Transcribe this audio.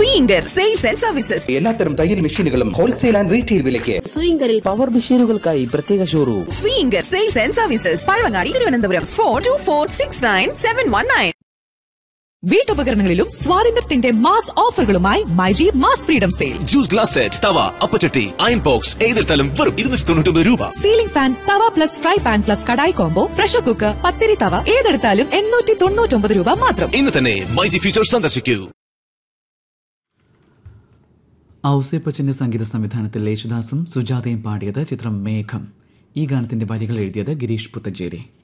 സ്വീങ്കർ sales and services എല്ലാത്തരം തയ്യൽ മെഷീനുകളും ഹോൾസെയിൽ ആൻഡ് റീറ്റെയിൽ വിലയ്ക്ക് സ്വിംഗറിൽ പവർ മെഷീനുകൾക്കായി പ്രത്യേക showroom Swinger sales and services Pazhavangadi Thiruvananthapuram four two four six nine seven one nine വീട്ടുപകരണങ്ങളിലും സ്വാതന്ത്ര്യത്തിന്റെ മാസ് ഓഫറുകളുമായി myG mass freedom sale juice glass set tawa അപ്പച്ചട്ടി അയൺ ബോക്സ് ഏതിർത്തലം വെറും ഇരുന്നൂറ്റി തൊണ്ണൂറ്റി രൂപ ceiling fan tawa plus fry pan plus kadai combo pressure cooker പത്തിരി തവ ഏതെടുത്താലും എണ്ണൂറ്റി തൊണ്ണൂറ്റൊമ്പത് രൂപ മാത്രം ഇന്ന് തന്നെ മൈജി ഫ്യൂച്ചർ സന്ദർശിക്കൂ ഔസേപ്പച്ചന്റെ സംഗീത സംവിധാനത്തിൽ യേശുദാസും സുജാതയും പാടിയത് ചിത്രം മേഘം ഈ ഗാനത്തിന്റെ വരികൾ എഴുതിയത് ഗിരീഷ് പുത്തഞ്ചേരി